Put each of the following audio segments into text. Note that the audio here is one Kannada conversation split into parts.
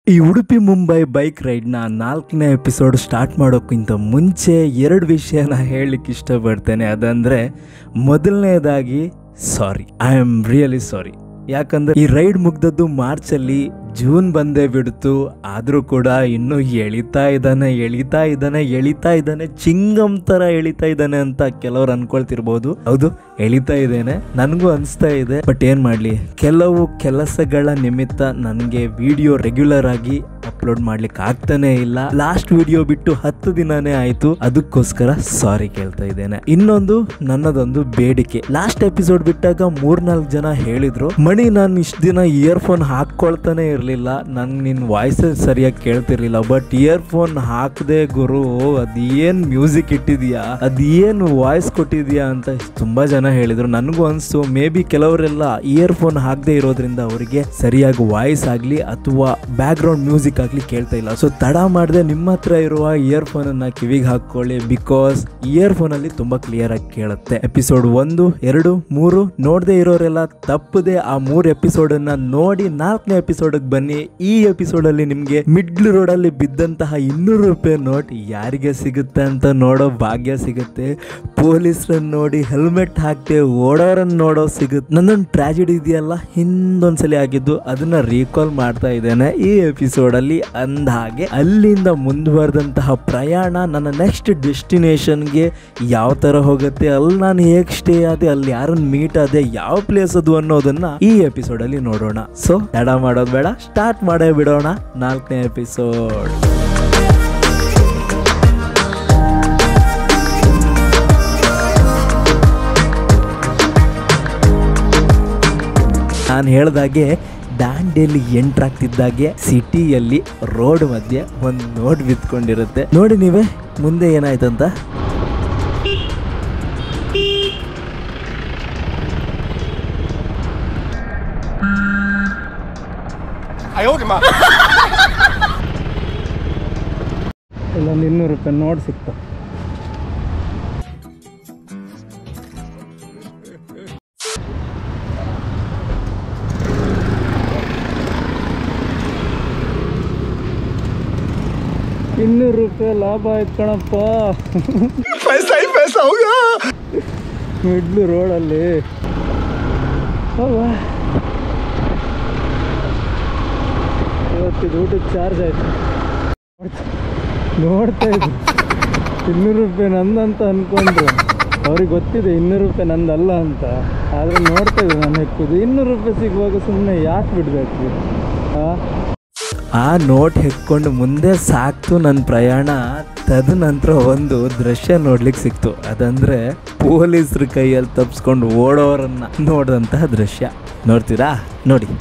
ಈ ಉಡುಪಿ ಮುಂಬೈ ಬೈಕ್ ರೈಡ್ನ ನಾಲ್ಕನೇ ಎಪಿಸೋಡ್ ಸ್ಟಾರ್ಟ್ ಮಾಡೋಕ್ಕಿಂತ ಮುಂಚೆ ಎರಡು ವಿಷಯನ ಹೇಳಲಿಕ್ಕೆ ಇಷ್ಟಪಡ್ತೇನೆ ಅದಂದರೆ ಮೊದಲನೇದಾಗಿ sorry I am really sorry ಯಾಕಂದ್ರೆ ಈ ರೈಡ್ ಮುಗ್ದದ್ದು ಮಾರ್ಚಲ್ಲಿ ಜೂನ್ ಬಂದೇ ಬಿಡ್ತು ಆದರೂ ಕೂಡ ಇನ್ನೂ ಎಳಿತಾ ಇದ್ದಾನೆ ಎಳಿತಾ ಇದ್ದಾನೆ ಎಳಿತಾ ಇದ್ದಾನೆ ಚಿಂಗಮ್ ಥರ ಎಳಿತಾ ಇದ್ದಾನೆ ಅಂತ ಕೆಲವ್ರು ಅನ್ಕೊಳ್ತಿರ್ಬೋದು ಹೌದು ಎಳಿತಾ ಇದ್ದೇನೆ ನನಗೂ ಅನಿಸ್ತಾ ಇದೆ ಬಟ್ ಏನು ಮಾಡಲಿ ಕೆಲವು ಕೆಲಸಗಳ ನಿಮಿತ್ತ ನನಗೆ ವಿಡಿಯೋ ರೆಗ್ಯುಲರ್ ಆಗಿ ಅಪ್ಲೋಡ್ ಮಾಡ್ಲಿಕ್ಕೆ ಆಗ್ತಾನೆ ಇಲ್ಲ ಲಾಸ್ಟ್ ವಿಡಿಯೋ ಬಿಟ್ಟು ಹತ್ತು ದಿನನೇ ಆಯ್ತು ಅದಕ್ಕೋಸ್ಕರ ಸಾರಿ ಕೇಳ್ತಾ ಇದ್ದೇನೆ ಇನ್ನೊಂದು ನನ್ನದೊಂದು ಬೇಡಿಕೆ ಲಾಸ್ಟ್ ಎಪಿಸೋಡ್ ಬಿಟ್ಟಾಗ ಮೂರ್ನಾಲ್ಕು ಜನ ಹೇಳಿದ್ರು ಮಣಿ ನಾನು ಇಷ್ಟು ದಿನ ಇಯರ್ಫೋನ್ ಹಾಕ್ಕೊಳ್ತಾನೆ ಇರಲಿಲ್ಲ ನನ್ಗೆ ನಿನ್ನ ವಾಯ್ಸ್ ಸರಿಯಾಗಿ ಕೇಳ್ತಿರ್ಲಿಲ್ಲ ಬಟ್ ಇಯರ್ಫೋನ್ ಹಾಕದೆ ಗುರು ಅದೇನ್ ಮ್ಯೂಸಿಕ್ ಇಟ್ಟಿದ್ಯಾ ಅದೇನು ವಾಯ್ಸ್ ಕೊಟ್ಟಿದ್ಯಾ ಅಂತ ತುಂಬಾ ಜನ ಹೇಳಿದ್ರು ನನಗೂ ಅನಿಸ್ತು ಮೇ ಬಿ ಕೆಲವರೆಲ್ಲ ಇಯರ್ಫೋನ್ ಹಾಕದೇ ಇರೋದ್ರಿಂದ ಅವರಿಗೆ ಸರಿಯಾಗಿ ವಾಯ್ಸ್ ಆಗಲಿ ಅಥವಾ ಬ್ಯಾಕ್ ಗ್ರೌಂಡ್ ಮ್ಯೂಸಿಕ್ ಆಗಲಿ ಕೇಳ್ತಾ ಇಲ್ಲ ಸೊ ತಡ ಮಾಡದೆ ನಿಮ್ಮ ಹತ್ರ ಇರುವ ಇಯರ್ಫೋನ್ ಅನ್ನ ಕಿವಿಗೆ ಹಾಕೊಳ್ಳಿ ಬಿಕಾಸ್ ಇಯರ್ಫೋನ್ ಅಲ್ಲಿ ತುಂಬಾ ಕ್ಲಿಯರ್ ಆಗಿ ಕೇಳುತ್ತೆ ಎಪಿಸೋಡ್ ಒಂದು ಎರಡು ಮೂರು ನೋಡದೆ ಇರೋರೆಲ್ಲ ತಪ್ಪದೆ ಆ ಮೂರು ಎಪಿಸೋಡ್ ಅನ್ನ ನೋಡಿ ನಾಲ್ಕನೇ ಎಪಿಸೋಡ್ ಬನ್ನಿ ಈ ಎಪಿಸೋಡ್ ಅಲ್ಲಿ ನಿಮ್ಗೆ ಮಿಡ್ಲ್ ರೋಡ್ ಅಲ್ಲಿ ಬಿದ್ದಂತಹ ಇನ್ನೂರು ರೂಪಾಯಿ ನೋಟ್ ಯಾರಿಗೆ ಸಿಗುತ್ತೆ ಅಂತ ನೋಡೋ ಭಾಗ್ಯ ಸಿಗುತ್ತೆ ಪೊಲೀಸರನ್ನ ನೋಡಿ ಹೆಲ್ಮೆಟ್ ಹಾಕ್ತೆ ಓಡೋರನ್ನ ನೋಡೋ ಸಿಗುತ್ತೆ ನನ್ನೊಂದು ಟ್ರಾಜಿಡಿ ಇದೆಯಲ್ಲ ಹಿಂದೊಂದ್ಸಲಿ ಆಗಿದ್ದು ಅದನ್ನ ರೀಕಾಲ್ ಮಾಡ್ತಾ ಇದ್ದೇನೆ ಈ ಎಪಿಸೋಡ್ ಅಲ್ಲಿ ಅಂದ ಹಾಗೆ ಅಲ್ಲಿಂದ ಮುಂದುವರೆದಂತಹ ಪ್ರಯಾಣ ನನ್ನ ನೆಕ್ಸ್ಟ್ ಡೆಸ್ಟಿನೇಷನ್ಗೆ ಯಾವ ತರ ಹೋಗುತ್ತೆ ಅಲ್ಲಿ ನಾನು ಹೇಗೆ ಸ್ಟೇ ಆದೆ ಅಲ್ಲಿ ಯಾರನ್ನ ಮೀಟ್ ಆದೆ ಯಾವ ಪ್ಲೇಸ್ ಅದು ಅನ್ನೋದನ್ನ ಈ ಎಪಿಸೋಡ್ ಅಲ್ಲಿ ನೋಡೋಣ ಸೊ ತಡ ಮಾಡೋದು ಬೇಡ ಸ್ಟಾರ್ಟ್ ಮಾಡೇ ಬಿಡೋಣ ನಾಲ್ಕನೇ ಎಪಿಸೋಡ್ ನಾನು ಹೇಳ್ದಾಗೆ ದಾಂಡೇಲಿ ಎಂಟ್ರ್ ಆಗ್ತಿದ್ದಾಗೆ ಸಿಟಿಯಲ್ಲಿ ರೋಡ್ ಮಧ್ಯೆ ಒಂದು ನೋಟ್ ಬಿತ್ಕೊಂಡಿರುತ್ತೆ ನೋಡಿ ನೀವೇ ಮುಂದೆ ಏನಾಯ್ತಂತ ಇಲ್ಲೊಂದು ಇನ್ನೂರು ರೂಪಾಯಿ ನೋಟ್ ಸಿಕ್ತು ಇನ್ನೂರು ರೂಪಾಯಿ ಲಾಭ ಆಯ್ತು ಕಣಪ್ಪ पैसा ही पैसा होगा ಮಿಡ್ಲು ರೋಡಲ್ಲಿ ಇವತ್ತಿದು ಊಟಕ್ಕೆ ಚಾರ್ಜ್ ಆಯ್ತು ನೋಡ್ತಾ ಇದ್ದೆ ಇನ್ನೂರು ರೂಪಾಯಿ ನಂದಂತ ಅನ್ಕೊಂಡ್ರು ಅವ್ರಿಗೆ ಗೊತ್ತಿದೆ ಇನ್ನೂರು ರೂಪಾಯಿ ನಂದಲ್ಲ ಅಂತ ಆದರೆ ನೋಡ್ತಾ ಇದ್ದೆ ನಾನು ಹೆಕ್ಕುದು ಇನ್ನೂರು ರೂಪಾಯಿ ಸಿಗುವಾಗ ಸುಮ್ಮನೆ ಯಾಕೆ ಬಿಡಬೇಕು ಆ ನೋಟ್ ಹೆಕ್ಕೊಂಡು ಮುಂದೆ ಸಾಕ್ತು ನನ್ನ ಪ್ರಯಾಣ ತದನಂತರ ಒಂದು ದೃಶ್ಯ ನೋಡ್ಲಿಕ್ಕೆ ಸಿಕ್ತು ಅದಂದ್ರೆ ಪೊಲೀಸ್ರ ಕೈಯಲ್ಲಿ ತಪ್ಸ್ಕೊಂಡು ಓಡೋರನ್ನ ನೋಡಿದಂತಹ ದೃಶ್ಯ ನೋಡ್ತೀರಾ ನೋಡಿ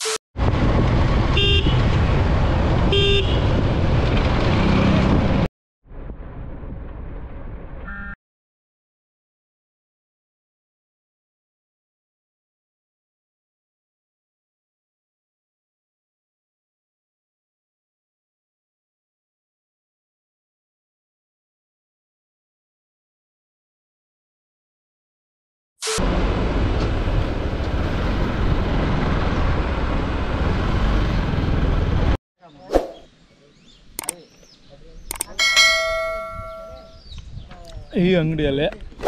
ಈ ಅಂಗಡಿಯಲ್ಲಿ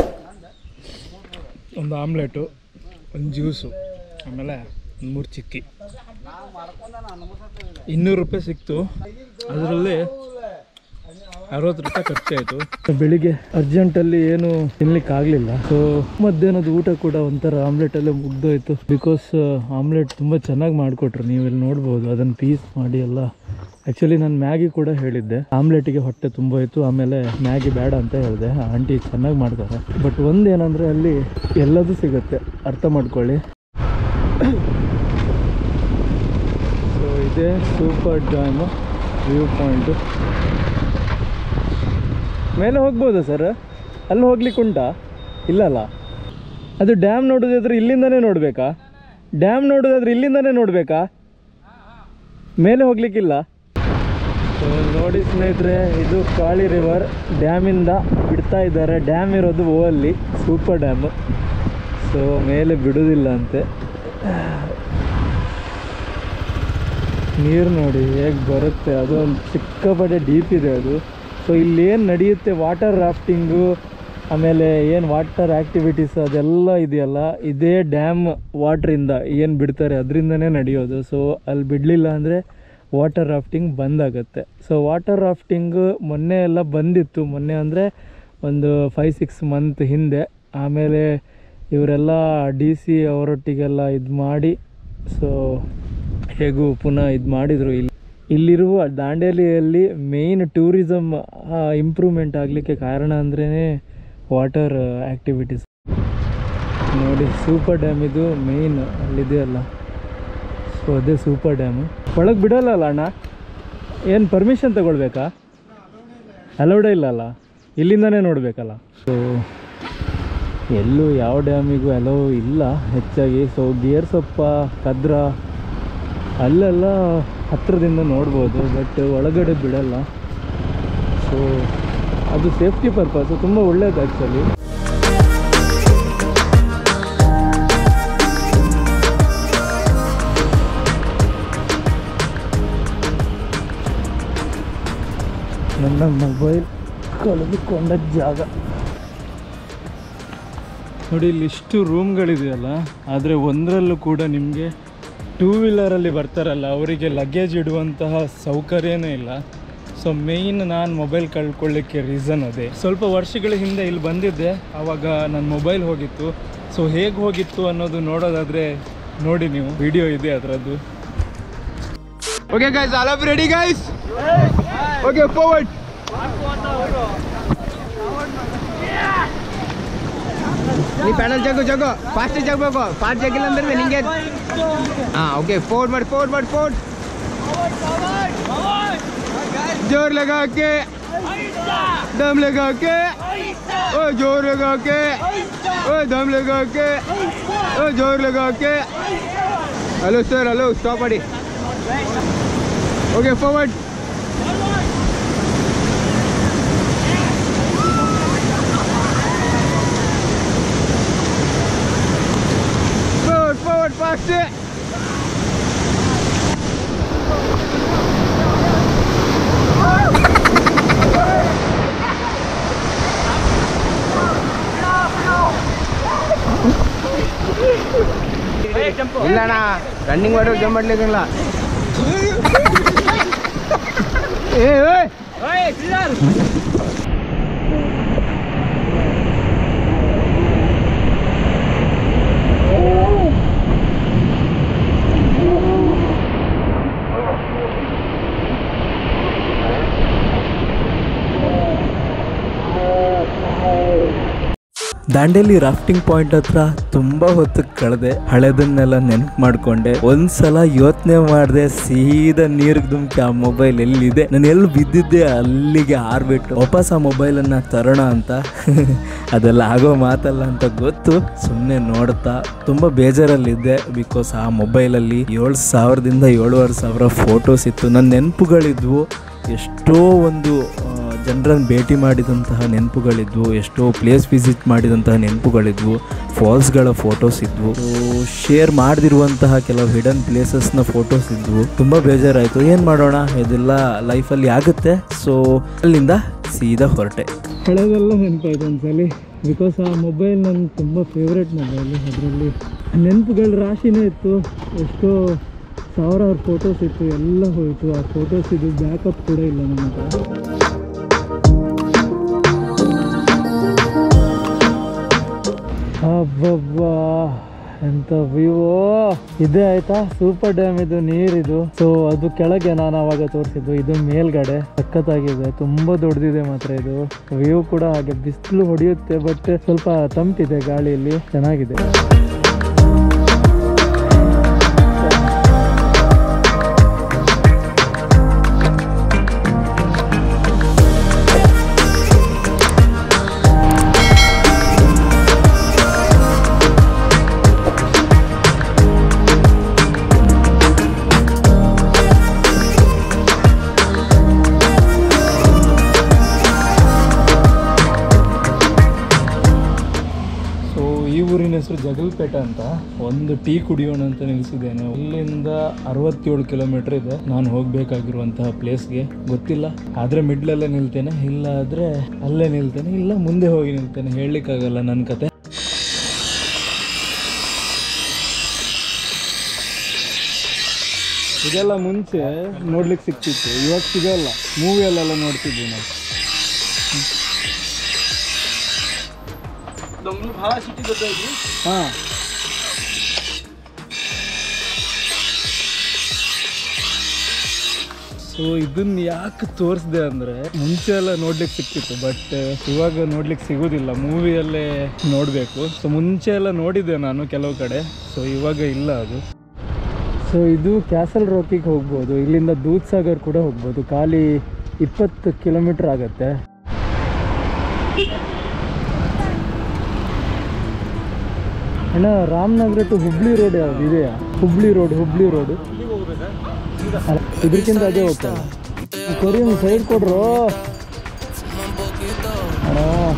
ಒಂದು ಆಮ್ಲೆಟು ಒಂದು ಜ್ಯೂಸು ಆಮೇಲೆ ಒಂದು ಮೂರು ಚಿಕ್ಕಿ ಇನ್ನೂರು ರೂಪಾಯಿ ಸಿಕ್ತು ಅದರಲ್ಲಿ ಅರವತ್ತು ರೂಪಾಯಿ ಖರ್ಚಾಯಿತು ಬೆಳಿಗ್ಗೆ ಅರ್ಜೆಂಟಲ್ಲಿ ಏನು ತಿನ್ಲಿಕ್ಕೆ ಆಗಲಿಲ್ಲ ಸೊ ಮಧ್ಯಾಹ್ನದ ಊಟ ಕೂಡ ಒಂಥರ ಆಮ್ಲೆಟಲ್ಲೇ ಮುಗ್ದೋಯ್ತು ಬಿಕಾಸ್ ಆಮ್ಲೆಟ್ ತುಂಬ ಚೆನ್ನಾಗಿ ಮಾಡಿಕೊಟ್ರು ನೀವೆಲ್ಲಿ ನೋಡ್ಬೋದು ಅದನ್ನು ಪೀಸ್ ಮಾಡಿ ಎಲ್ಲ ಆ್ಯಕ್ಚುಲಿ ನಾನು ಮ್ಯಾಗಿ ಕೂಡ ಹೇಳಿದ್ದೆ ಆಮ್ಲೆಟಿಗೆ ಹೊಟ್ಟೆ ತುಂಬೋಯ್ತು ಆಮೇಲೆ ಮ್ಯಾಗಿ ಬೇಡ ಅಂತ ಹೇಳಿದೆ ಆಂಟಿ ಚೆನ್ನಾಗಿ ಮಾಡ್ತಾರೆ ಬಟ್ ಒಂದೇನಂದರೆ ಅಲ್ಲಿ ಎಲ್ಲದೂ ಸಿಗುತ್ತೆ ಅರ್ಥ ಮಾಡ್ಕೊಳ್ಳಿ ಸೊ ಇದೇ ಸೂಪರ್ ಡ್ಯಾಮು ವ್ಯೂ ಪಾಯಿಂಟು ಮೇಲೆ ಹೋಗ್ಬೋದಾ ಸರ್ ಅಲ್ಲಿ ಹೋಗ್ಲಿಕ್ಕೆ ಉಂಟಾ ಇಲ್ಲಲ್ಲ ಅದು ಡ್ಯಾಮ್ ನೋಡೋದಾದ್ರೆ ಇಲ್ಲಿಂದನೇ ನೋಡಬೇಕಾ ಡ್ಯಾಮ್ ನೋಡೋದಾದ್ರೆ ಇಲ್ಲಿಂದನೇ ನೋಡಬೇಕಾ ಮೇಲೆ ಹೋಗ್ಲಿಕ್ಕಿಲ್ಲ ಸೊ ನೋಡಿ ಸ್ನೇಹಿತರೆ ಇದು ಕಾಳಿ ರಿವರ್ ಡ್ಯಾಮಿಂದ ಬಿಡ್ತಾ ಇದ್ದಾರೆ ಡ್ಯಾಮ್ ಇರೋದು ಓ ಅಲ್ಲಿ ಸೂಪರ್ ಡ್ಯಾಮು ಸೊ ಮೇಲೆ ಬಿಡುವುದಿಲ್ಲ ಅಂತೆ ನೀರು ನೋಡಿ ಹೇಗೆ ಬರುತ್ತೆ ಅದು ಒಂದು ಚಿಕ್ಕಪಟ್ಟೆ ಡೀಪ್ ಇದೆ ಅದು ಸೊ ಇಲ್ಲೇನು ನಡೆಯುತ್ತೆ ವಾಟರ್ ರಾಫ್ಟಿಂಗು ಆಮೇಲೆ ಏನು ವಾಟರ್ ಆ್ಯಕ್ಟಿವಿಟೀಸ್ ಅದೆಲ್ಲ ಇದೆಯಲ್ಲ ಇದೇ ಡ್ಯಾಮ್ ವಾಟ್ರಿಂದ ಏನು ಬಿಡ್ತಾರೆ ಅದರಿಂದನೇ ನಡೆಯೋದು ಸೊ ಅಲ್ಲಿ ಬಿಡಲಿಲ್ಲ ಅಂದರೆ ವಾಟರ್ ರಾಫ್ಟಿಂಗ್ ಬಂದಾಗತ್ತೆ ಸೊ ವಾಟರ್ ರಾಫ್ಟಿಂಗ್ ಮೊನ್ನೆ ಎಲ್ಲ ಬಂದಿತ್ತು ಮೊನ್ನೆ ಅಂದರೆ ಒಂದು ಫೈವ್ ಸಿಕ್ಸ್ ಮಂತ್ ಹಿಂದೆ ಆಮೇಲೆ ಇವರೆಲ್ಲ ಡಿ ಸಿ ಅವರೊಟ್ಟಿಗೆಲ್ಲ ಇದು ಮಾಡಿ ಸೊ ಹೇಗೂ ಪುನಃ ಇದು ಮಾಡಿದರು ಇಲ್ಲಿ ಇಲ್ಲಿರುವ ದಾಂಡೇಲಿಯಲ್ಲಿ ಮೇಯ್ನ್ ಟೂರಿಸಮ್ ಇಂಪ್ರೂವ್ಮೆಂಟ್ ಆಗಲಿಕ್ಕೆ ಕಾರಣ ಅಂದ್ರೇ ವಾಟರ್ ಆ್ಯಕ್ಟಿವಿಟೀಸ್ ನೋಡಿ ಸೂಪರ್ ಡ್ಯಾಮ್ ಇದು ಮೇಯ್ನ್ ಅಲ್ಲಿದೆಯಲ್ಲ ಸೊ ಅದೇ ಸೂಪರ್ ಡ್ಯಾಮು ಒಳಗೆ ಬಿಡೋಲ್ಲ ಅಲ್ಲ ಅಣ್ಣ ಏನು ಪರ್ಮಿಷನ್ ತಗೊಳ್ಬೇಕಾ ಅಲೌಡೇ ಇಲ್ಲಲ್ಲ ಇಲ್ಲಿಂದನೇ ನೋಡಬೇಕಲ್ಲ ಸೊ ಎಲ್ಲೂ ಯಾವ ಡ್ಯಾಮಿಗೂ ಅಲೋ ಇಲ್ಲ ಹೆಚ್ಚಾಗಿ ಸೊ ಗೇರ್ ಸೊಪ್ಪ ಕದ್ರ ಅಲ್ಲೆಲ್ಲ ಹತ್ತಿರದಿಂದ ನೋಡ್ಬೋದು ಬಟ್ ಒಳಗಡೆ ಬಿಡಲ್ಲ ಸೊ ಅದು ಸೇಫ್ಟಿ ಪರ್ಪಸು ತುಂಬ ಒಳ್ಳೇದು ಆ್ಯಕ್ಚುಲಿ ನನ್ನ ಮೊಬೈಲ್ ಕಳೆದುಕೊಂಡ ಜಾಗ ನೋಡಿ ಇಲ್ಲಿ ಇಷ್ಟು ರೂಮ್ಗಳಿದೆಯಲ್ಲ ಆದರೆ ಒಂದರಲ್ಲೂ ಕೂಡ ನಿಮಗೆ ಟೂ ವೀಲರಲ್ಲಿ ಬರ್ತಾರಲ್ಲ ಅವರಿಗೆ ಲಗೇಜ್ ಇಡುವಂತಹ ಸೌಕರ್ಯನೇ ಇಲ್ಲ ಸೊ ಮೇಯ್ನ್ ನಾನು ಮೊಬೈಲ್ ಕಳ್ಕೊಳ್ಳಿಕ್ಕೆ ರೀಸನ್ ಅದೇ ಸ್ವಲ್ಪ ವರ್ಷಗಳ ಹಿಂದೆ ಇಲ್ಲಿ ಬಂದಿದ್ದೆ ಆವಾಗ ನನ್ನ ಮೊಬೈಲ್ ಹೋಗಿತ್ತು ಸೊ ಹೇಗೆ ಹೋಗಿತ್ತು ಅನ್ನೋದು ನೋಡೋದಾದರೆ ನೋಡಿ ನೀವು ವಿಡಿಯೋ ಇದೆ ಅದರದ್ದು Okay, guys, all of you ready, guys? Okay, forward. ನೀ ಪ್ಯಾನಲ್ ಜಗು ಜಗು ಫಾಸ್ಟ್ ಜಗಬೇಕು ಫಾಸ್ಟ್ ಜಗಿಲ್ಲ ಅಂದ್ರೆ ನಿಂಗೆ ಹಾಂ ಓಕೆ ಫೋರ್ಡ್ ಮಾಡಿ ಫೋರ್ಡ್ ಮಾಡಿ ಫೋರ್ಡ್ जोर लगा के दम लगा के ओ जोर लगा के ओ दम लगा के ओ जोर लगा के हेलो सर हेलो स्टॉप ಮಾಡಿ okay forward forward forward fast ಇಲ್ಲ ಅಣ್ಣ ರನ್ನಿಂಗ್ ಮಾಡೋ ಜಂಪ್ ಮಾಡ್ಲಿಕ್ಕಿಲ್ಲ ಏ ಏ ದಾಂಡೇಲಿ ರಾಫ್ಟಿಂಗ್ ಪಾಯಿಂಟ್ ಹತ್ರ ತುಂಬಾ ಹೊತ್ತು ಕಳೆದೆ ಹಳೆದನ್ನೆಲ್ಲ ನೆನ್ಪು ಮಾಡ್ಕೊಂಡೆ ಒಂದ್ಸಲ ಯೋಚನೆ ಮಾಡಿದೆ ಸೀದಾ ನೀರಿಗೆ ಧುಮ್ಕಿ ಆ ಮೊಬೈಲ್ ಎಲ್ಲಿದೆ ನಾನು ಎಲ್ಲಿ ಬಿದ್ದಿದ್ದೆ ಅಲ್ಲಿಗೆ ಹಾರ್ಬಿಟ್ಟು ವಾಪಸ್ ಆ ಮೊಬೈಲನ್ನು ತರೋಣ ಅಂತ ಅದೆಲ್ಲ ಆಗೋ ಮಾತಲ್ಲ ಅಂತ ಗೊತ್ತು ಸುಮ್ಮನೆ ನೋಡ್ತಾ ತುಂಬ ಬೇಜಾರಲ್ಲಿದ್ದೆ ಬಿಕಾಸ್ ಆ ಮೊಬೈಲಲ್ಲಿ ಏಳು ಸಾವಿರದಿಂದ ಏಳುವರೆ ಸಾವಿರ ಫೋಟೋಸ್ ಇತ್ತು ನನ್ನ ನೆನಪುಗಳಿದ್ವು ಎಷ್ಟೋ ಒಂದು ಜನರನ್ನು ಭೇಟಿ ಮಾಡಿದಂತಹ ನೆನಪುಗಳಿದ್ವು ಎಷ್ಟೋ ಪ್ಲೇಸ್ ವಿಸಿಟ್ ಮಾಡಿದಂತಹ ನೆನಪುಗಳಿದ್ವು ಫಾಲ್ಸ್ಗಳ ಫೋಟೋಸ್ ಇದ್ವು ಶೇರ್ ಮಾಡದಿರುವಂತಹ ಕೆಲವು ಹಿಡನ್ ಪ್ಲೇಸಸ್ನ ಫೋಟೋಸ್ ಇದ್ವು ತುಂಬ ಬೇಜಾರಾಯಿತು ಏನು ಮಾಡೋಣ ಇದೆಲ್ಲ ಲೈಫಲ್ಲಿ ಆಗುತ್ತೆ ಸೊ ಅಲ್ಲಿಂದ ಸೀದಾ ಹೊರಟೆ ಹಳೆದೆಲ್ಲ ನೆನಪಾಯ್ತು ಒಂದ್ಸಲಿ ಬಿಕಾಸ್ ಆ ಮೊಬೈಲ್ ನನ್ನ ತುಂಬ ಫೇವ್ರೆಟ್ ಮೊಬೈಲು ಅದರಲ್ಲಿ ನೆನಪುಗಳ ರಾಶಿನೇ ಇತ್ತು ಎಷ್ಟೋ ಸಾವಿರಾರು ಫೋಟೋಸ್ ಇತ್ತು ಎಲ್ಲ ಹೋಯಿತು ಆ ಫೋಟೋಸ್ ಇದು ಬ್ಯಾಕಪ್ ಕೂಡ ಇಲ್ಲ ನನ್ನ ಹತ್ರ ಅಬ್ಬಬ್ಬಾ ಎಂತ ವ್ಯೂ ಇದೇ ಆಯ್ತಾ ಸೂಪರ್ ಡ್ಯಾಮ್ ಇದು ನೀರಿದು ಸೊ ಅದು ಕೆಳಗೆ ನಾನು ಅವಾಗ ತೋರಿಸಿದ್ದು ಇದು ಮೇಲ್ಗಡೆ ಸಖತ್ತಾಗಿದೆ ತುಂಬಾ ದೊಡ್ಡದಿದೆ ಮಾತ್ರ ಇದು ವ್ಯೂ ಕೂಡ ಹಾಗೆ ಬಿಸಿಲು ಹೊಡೆಯುತ್ತೆ ಬಟ್ ಸ್ವಲ್ಪ ತಂಪಿದೆ ಗಾಳಿಯಲ್ಲಿ ಚೆನ್ನಾಗಿದೆ ಸೊ ಈ ಊರಿನ ಹೆಸರು ಜಗಲ್ಪೇಟೆ ಅಂತ ಒಂದು ಟೀ ಕುಡಿಯೋಣ ಅಂತ ನಿಲ್ಸಿದ್ದೇನೆ ಇಲ್ಲಿಂದ ಅರವತ್ತೇಳು ಕಿಲೋಮೀಟರ್ ಇದೆ ನಾನು ಹೋಗ್ಬೇಕಾಗಿರುವಂತಹ ಪ್ಲೇಸ್ಗೆ ಗೊತ್ತಿಲ್ಲ ಆದ್ರೆ ಮಿಡ್ಲಲ್ಲೇ ನಿಲ್ತೇನೆ ಇಲ್ಲ ಆದ್ರೆ ಅಲ್ಲೇ ನಿಲ್ತೇನೆ ಇಲ್ಲ ಮುಂದೆ ಹೋಗಿ ನಿಲ್ತೇನೆ ಹೇಳಲಿಕ್ಕಾಗಲ್ಲ ನನ್ನ ಕತೆ ಇದೆಲ್ಲ ಮುಂಚೆ ನೋಡ್ಲಿಕ್ಕೆ ಸಿಕ್ತಿತ್ತು ಇವಾಗ ಸಿಗಲ್ಲ ಮೂವಿಯಲ್ಲೆಲ್ಲ ನೋಡ್ತಿದ್ವಿ ನಾವು ಹಾಂ ಸೊ ಇದನ್ನ ಯಾಕೆ ತೋರಿಸ್ದೆ ಅಂದರೆ ಮುಂಚೆ ಎಲ್ಲ ನೋಡ್ಲಿಕ್ಕೆ ಸಿಕ್ತಿತ್ತು ಬಟ್ ಇವಾಗ ನೋಡ್ಲಿಕ್ಕೆ ಸಿಗೋದಿಲ್ಲ ಮೂವಿಯಲ್ಲೇ ನೋಡಬೇಕು ಸೊ ಮುಂಚೆ ಎಲ್ಲ ನೋಡಿದ್ದೆ ನಾನು ಕೆಲವು ಕಡೆ ಸೊ ಇವಾಗ ಇಲ್ಲ ಅದು ಸೊ ಇದು ಕ್ಯಾಸಲ್ ರಾಕಿಗೆ ಹೋಗ್ಬೋದು ಇಲ್ಲಿಂದ ದೂದ್ ಸಾಗರ್ ಕೂಡ ಹೋಗ್ಬೋದು ಖಾಲಿ ಇಪ್ಪತ್ತು ಕಿಲೋಮೀಟರ್ ಆಗತ್ತೆ ಅಣ್ಣ ರಾಮನಗರ ಟು ಹುಬ್ಳಿ ರೋಡ್ ಯಾವ್ದು ಇದೆಯಾ ಹುಬ್ಳಿ ರೋಡ್ ಹುಬ್ಳಿ ರೋಡ್ ಇದಕ್ಕಿಂತ ಅದೇ ಹೋಗ್ತಲ್ಲ ಕೊರಿ ಒಂದು ಸೈಡ್ ಕೊಡ್ರು ಅಣ್ಣ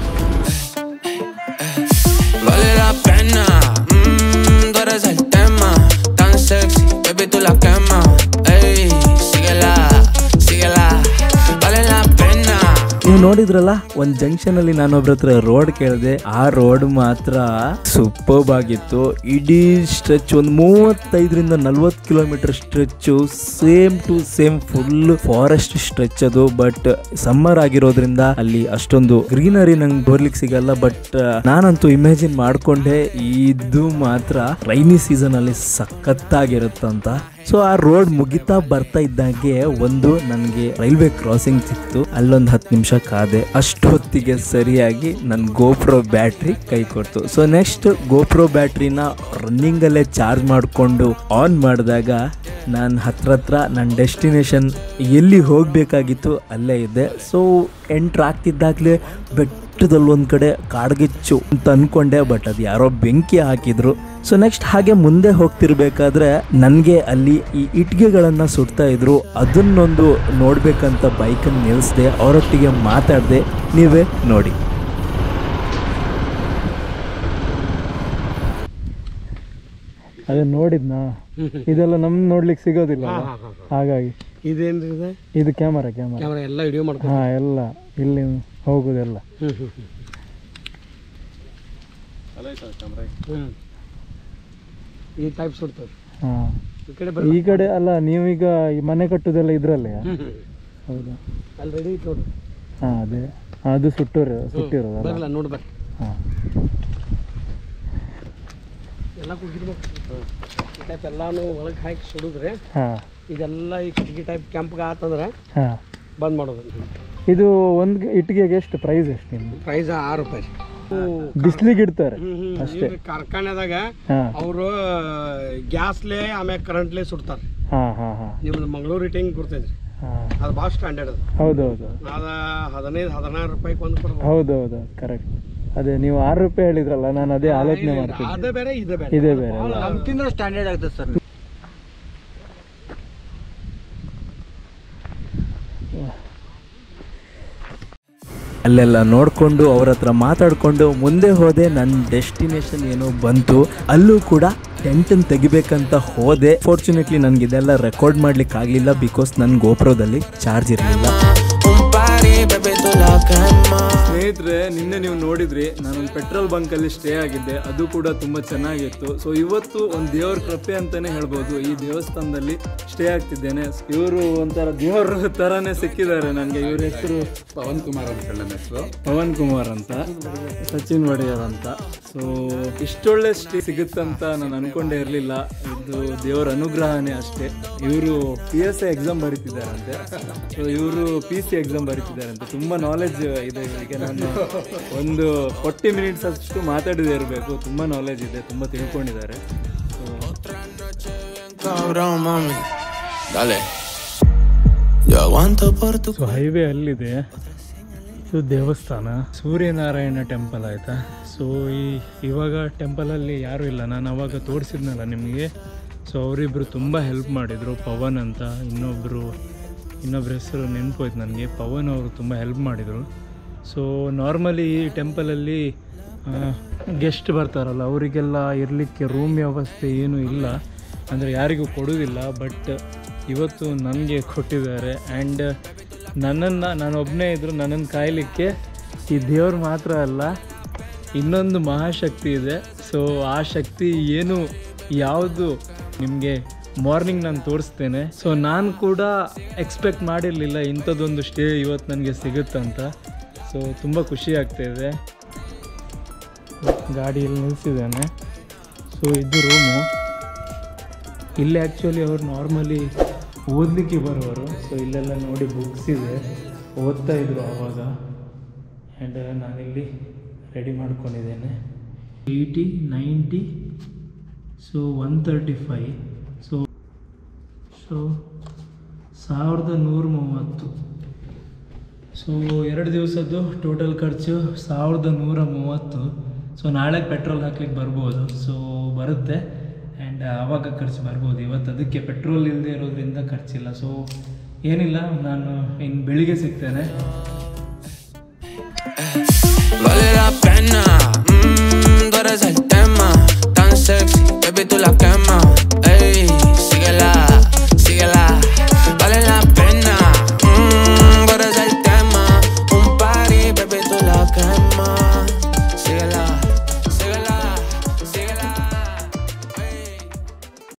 Vale la pena, mmm, tú eres el tema. Tan sexy, baby, tú la quemas. Ey, síguela, síguela. Vale la pena. ನೀವು ನೋಡಿದ್ರಲ್ಲ ಒಂದ್ ಜಂಕ್ಷನ್ ಅಲ್ಲಿ ನಾನೊಬ್ರ ಹತ್ರ ರೋಡ್ ಕೇಳಿದೆ ಆ ರೋಡ್ ಮಾತ್ರ ಸೂಪರ್ಬ್ ಆಗಿತ್ತು ಇಡೀ ಸ್ಟ್ರೆಚ್ ಒಂದು ಮೂವತ್ತೈದರಿಂದ ನಲ್ವತ್ತು kilometre stretch same to same full forest stretch ಅದು ಬಟ್ ಸಮ್ಮರ್ ಆಗಿರೋದ್ರಿಂದ ಅಲ್ಲಿ ಅಷ್ಟೊಂದು ಗ್ರೀನರಿ ನಂಗೆ ಬರ್ಲಿಕ್ಕೆ ಸಿಗಲ್ಲ ಬಟ್ ನಾನಂತೂ ಇಮ್ಯಾಜಿನ್ ಮಾಡ್ಕೊಂಡೆ ಇದು ಮಾತ್ರ ರೈನಿ ಸೀಸನ್ ಅಲ್ಲಿ ಸಖತ್ತಾಗಿರುತ್ತಂತ ಸೊ ಆ ರೋಡ್ ಮುಗಿತಾ ಬರ್ತಾ ಇದ್ದಂಗೆ ಒಂದು ನನಗೆ ರೈಲ್ವೆ ಕ್ರಾಸಿಂಗ್ ಸಿಕ್ತು ಅಲ್ಲೊಂದು ಹತ್ತು ನಿಮಿಷ ಕಾದೆ ಅಷ್ಟೊತ್ತಿಗೆ ಸರಿಯಾಗಿ ನನ್ನ ಗೋಪ್ರೋ ಬ್ಯಾಟ್ರಿ ಕೈ ಕೊಡ್ತು ಸೊ ನೆಕ್ಸ್ಟ್ ಗೋಪ್ರೋ ಬ್ಯಾಟ್ರಿನ ರನ್ನಿಂಗಲ್ಲೇ ಚಾರ್ಜ್ ಮಾಡಿಕೊಂಡು ಆನ್ ಮಾಡಿದಾಗ ನಾನು ಹತ್ರ ಹತ್ರ ನನ್ನ ಡೆಸ್ಟಿನೇಷನ್ ಎಲ್ಲಿ ಹೋಗಬೇಕಾಗಿತ್ತು ಅಲ್ಲೇ ಇದೆ ಸೊ ಎಂಟ್ರ್ ಆಗ್ತಿದ್ದಾಗಲೇ ಬೆಟ್ಟದಲ್ಲಿ ಒಂದು ಕಡೆ ಕಾಡ್ಗಿಚ್ಚು ಅಂತ ಅನ್ಕೊಂಡೆ ಬಟ್ ಅದು ಯಾರೋ ಬೆಂಕಿ ಹಾಕಿದ್ರು ಸೊ ನೆಕ್ಸ್ಟ್ ಹಾಗೆ ಮುಂದೆ ಹೋಗ್ತಿರ್ಬೇಕಾದ್ರೆ ನನಗೆ ಅಲ್ಲಿ ಈ ಇಟ್ಗೆಗಳನ್ನು ಸುಡ್ತಾ ಇದ್ರು ಅದನ್ನೊಂದು ನೋಡ್ಬೇಕಂತ ಬೈಕನ್ನು ನಿಲ್ಲಿಸ್ದೆ ಅವರೊಟ್ಟಿಗೆ ಮಾತಾಡಿದೆ ನೀವೇ ನೋಡಿ ಅದೇ ನೋಡಿದ್ನಾ ಇದೆಲ್ಲ ನಮ್ ನೋಡ್ಲಿಕ್ಕೆ ಸಿಗೋದಿಲ್ಲ ಹಾಗಾಗಿ ಇದೇನ್ರಿ ಇದೆ ಇದು ಕ್ಯಾಮರಾ ಕ್ಯಾಮರಾ ಕ್ಯಾಮ್ರಾ ಎಲ್ಲ ವಿಡಿಯೋ ಮಾಡ್ಕೊ ಹಾ ಎಲ್ಲ ಇಲ್ಲಿ ಹೋಗುದೆಲ್ಲ ಹ್ಮ್ ಈ ಟೈಪ್ ಸುಡ್ತದೆ ಹಾ ಈ ಕಡೆ ಈ ಕಡೆ ಅಲ್ಲ ನೀವೀಗ ಈ ಮನೆ ಕಟ್ಟುದೆಲ್ಲ ಇದ್ರಲ್ಲೇ ಹೌದಾ ಅಲ್ಲಿ ರೆಡಿ ಇತ್ತು ನೋಡ್ರಿ ಹಾ ಅದೇ ಅದು ಸುಟ್ಟಿರೋ ಸುಟ್ಟಿರೋದಲ್ಲ ಬರಲ್ಲ ನೋಡಿ ಬರ್ರಿ ಹಾ ಎಲ್ಲ ಕುಗ್ಗಿರ್ಬೇಕು ಈ ಟೈಪ್ ಎಲ್ಲಾನು ಒಳಗೆ ಹಾಕಿ ಸುಡಿದ್ರೆ ಹಾ ಇದೆಲ್ಲ ಈ ಕಟ್ಗೆ ಟೈಪ್ ಕೆಂಪ್ಗೆ ಆತಂದ್ರೆ ಹಾ ಬಂದ್ ಮಾಡೋದು ಇದು ಒಂದು ಇಟ್ಟಿಗೆಗೆ ಎಷ್ಟು ಪ್ರೈಸ್ ಎಷ್ಟು ನಿಮ್ದು ಪ್ರೈಸ್ ಆರು ರೂಪಾಯಿ ಬಿಸ್ಲಿಗೆ ಇಡ್ತಾರೆ ಅಷ್ಟೇ ಕಾರ್ಖಾನೆದಾಗ ಹಾ ಅವರು ಗ್ಯಾಸ್ಲೇ ಆಮ್ಯಾಗ ಕರೆಂಟ್ಲೇ ಸುಡ್ತಾರೆ ಹಾ ಹಾ ಹಾ ನಿಮ್ದು ಮಂಗಳೂರು ರೇಟಿಂಗ್ ಕೊಡ್ತೈತ್ರಿ ಹಾ ಅದು ಭಾಳ ಸ್ಟ್ಯಾಂಡರ್ಡ್ ಅದು ಹೌದೌದು ಅದ ಹದಿನೈದು ಹದಿನಾರು ರೂಪಾಯಿಗೆ ಒಂದು ಕೊಡ್ಬೋದು ಹೌದೌದು ಕರೆಕ್ಟ್ ಅದೇ ನೀವು ಆರು ರೂಪಾಯಿ ಹೇಳಿದ್ರಲ್ಲ ನಾನು ಅದೇ ಆಲೋಚನೆ ಮಾಡ್ತಿದ್ದೆ ಅದೇ ಬೇರೆ ಇದೇ ಬೇರೆ ಇದೇ ಬೇರೆ ಅಲ್ಲ ನಮ್ಕಿಂತ ಸ್ಟ್ಯಾಂಡರ್ಡ್ ಆಗ್ತದೆ ಸರ್ ಅಲ್ಲೆಲ್ಲ ನೋಡಿಕೊಂಡು ಅವ್ರ ಹತ್ರ ಮಾತಾಡಿಕೊಂಡು ಮುಂದೆ ಹೋದೆ ನನ್ನ ಡೆಸ್ಟಿನೇಷನ್ ಏನೋ ಬಂತು ಅಲ್ಲೂ ಕೂಡ ಟೆಂಟನ್ನು ತೆಗಿಬೇಕಂತ ಹೋದೆ ಫಾರ್ಚುನೇಟ್ಲಿ ನನಗೆ ಇದೆಲ್ಲ ರೆಕಾರ್ಡ್ ಮಾಡ್ಲಿಕ್ಕೆ ಆಗಲಿಲ್ಲ ಬಿಕಾಸ್ ನನ್ನ ಗೋಪ್ರೋದಲ್ಲಿ ಚಾರ್ಜ್ ಇರಲಿಲ್ಲ Un party, baby, tú la quemas. ಸ್ನೇಹಿತರೆ ನಿನ್ನೆ ನೀವು ನೋಡಿದ್ರಿ ನಾನೊಂದು ಪೆಟ್ರೋಲ್ ಬಂಕ್ ಅಲ್ಲಿ ಸ್ಟೇ ಆಗಿದ್ದೆ ಅದು ಕೂಡ ತುಂಬಾ ಚೆನ್ನಾಗಿತ್ತು ಸೊ ಇವತ್ತು ಒಂದು ದೇವ್ರ ಕೃಪೆ ಅಂತಾನೆ ಹೇಳ್ಬೋದು ಈ ದೇವಸ್ಥಾನದಲ್ಲಿ ಸ್ಟೇ ಆಗ್ತಿದ್ದೇನೆ ಇವರು ಒಂಥರ ದೇವ್ರ ತರಾನೇ ಸಿಕ್ಕಿದ್ದಾರೆ ನನಗೆ ಇವ್ರ ಹೆಸರು ಪವನ್ ಕುಮಾರ್ ಅಂತ ಹೇಳಿ ನನ್ನ ಹೆಸರು ಪವನ್ ಕುಮಾರ್ ಅಂತ ಸಚಿನ್ ಒಡೆಯರ್ ಅಂತ ಸೊ ಇಷ್ಟೊಳ್ಳೆ ಸ್ಟೇ ಸಿಗುತ್ತಂತ ನಾನು ಅನ್ಕೊಂಡೇ ಇರಲಿಲ್ಲ ಇದು ದೇವರ ಅನುಗ್ರಹನೇ ಅಷ್ಟೇ ಇವರು ಪಿ ಎಸ್ ಐ ಎಕ್ಸಾಮ್ ಬರೀತಿದ್ದಾರಂತೆ ಸೊ ಇವರು ಪಿ ಸಿ ಎಕ್ಸಾಮ್ ಬರೀತಿದ್ದಾರಂತೆ ತುಂಬಾ ನಾಲೆಜ್ ಇದೆ ಇವರಿಗೆ ನಾನು ಒಂದು ಫೋರ್ಟಿ ಮಿನಿಟ್ಸ್ ಅಷ್ಟು ಮಾತಾಡದೇ ಇರಬೇಕು ತುಂಬಾ ನಾಲೆಜ್ ಇದೆ ತುಂಬಾ ತಿಳ್ಕೊಂಡಿದ್ದಾರೆ Cabrón, mami. Dale. Yo aguanto por tu so highway ಅಲ್ಲಿದೆ ಇದು ದೇವಸ್ಥಾನ ಸೂರ್ಯನಾರಾಯಣ ಟೆಂಪಲ್ ಆಯಿತಾ ಸೊ ಈ ಇವಾಗ ಟೆಂಪಲಲ್ಲಿ ಯಾರೂ ಇಲ್ಲ ನಾನು ಅವಾಗ ತೋರಿಸಿದ್ನಲ್ಲ ನಿಮಗೆ ಸೊ ಅವರಿಬ್ಬರು ತುಂಬ ಹೆಲ್ಪ್ ಮಾಡಿದರು ಪವನ್ ಅಂತ ಇನ್ನೊಬ್ಬರು ಇನ್ನೊಬ್ಬರ ಹೆಸರು ನೆನಪೋಯ್ತು ನನಗೆ ಪವನ್ ಅವರು ತುಂಬ ಹೆಲ್ಪ್ ಮಾಡಿದರು ಸೊ ನಾರ್ಮಲಿ ಈ ಟೆಂಪಲಲ್ಲಿ ಗೆಸ್ಟ್ ಬರ್ತಾರಲ್ಲ ಅವರಿಗೆಲ್ಲ ಇರಲಿಕ್ಕೆ ರೂಮ್ ವ್ಯವಸ್ಥೆ ಏನೂ ಇಲ್ಲ ಅಂದರೆ ಯಾರಿಗೂ ಕೊಡೋದಿಲ್ಲ ಬಟ್ ಇವತ್ತು ನನಗೆ ಕೊಟ್ಟಿದ್ದಾರೆ ಆ್ಯಂಡ್ ನನ್ನನ್ನು ನಾನೊಬ್ಬನೇ ಇದ್ದರೂ ನನ್ನನ್ನು ಕಾಯಲಿಕ್ಕೆ ಈ ದೇವ್ರು ಮಾತ್ರ ಅಲ್ಲ ಇನ್ನೊಂದು ಮಹಾಶಕ್ತಿ ಇದೆ ಸೊ ಆ ಶಕ್ತಿ ಏನು ಯಾವುದು ನಿಮಗೆ ಮಾರ್ನಿಂಗ್ ನಾನು ತೋರಿಸ್ತೇನೆ ಸೊ ನಾನು ಕೂಡ ಎಕ್ಸ್ಪೆಕ್ಟ್ ಮಾಡಿರಲಿಲ್ಲ ಇಂಥದ್ದೊಂದು ಸ್ಟೇ ಇವತ್ತು ನನಗೆ ಸಿಗುತ್ತಂತ ಸೊ ತುಂಬ ಖುಷಿ ಆಗ್ತಾಯಿದೆ ಗಾಡಿಯಲ್ಲಿ ನಿಲ್ಲಿಸಿದ್ದಾನೆ ಸೊ ಇದು ರೂಮು ಇಲ್ಲಿ ಆ್ಯಕ್ಚುಲಿ ಅವರು ನಾರ್ಮಲಿ ಓದಲಿಕ್ಕೆ ಬರುವರು ಸೊ ಇಲ್ಲೆಲ್ಲ ನೋಡಿ ಬುಕ್ಸ್ ಇದೆ ಓದ್ತಾ ಇದ್ರು ಆವಾಗ ಆ್ಯಂಡ್ ನಾನಿಲ್ಲಿ ರೆಡಿ ಮಾಡ್ಕೊಂಡಿದ್ದೇನೆ eighty ninety so one thirty five so so ಸಾವಿರದ ನೂರ ಮೂವತ್ತು ಸೊ ಎರಡು ದಿವಸದ್ದು ಟೋಟಲ್ ಖರ್ಚು ಸಾವಿರದ ನೂರ ಮೂವತ್ತು ಸೊ ನಾಳೆ ಪೆಟ್ರೋಲ್ ಹಾಕ್ಲಿಕ್ಕೆ ಬರ್ಬೋದು ಸೊ ಬರುತ್ತೆ ಆ್ಯಂಡ್ ಆವಾಗ ಖರ್ಚು ಬರ್ಬೋದು ಇವತ್ತು ಅದಕ್ಕೆ ಪೆಟ್ರೋಲ್ ಇಲ್ಲದೆ ಇರೋದ್ರಿಂದ ಖರ್ಚಿಲ್ಲ ಸೊ ಏನಿಲ್ಲ ನಾನು ಇನ್ನು ಬೆಳಿಗ್ಗೆ ಸಿಗ್ತೇನೆ Vale la pena,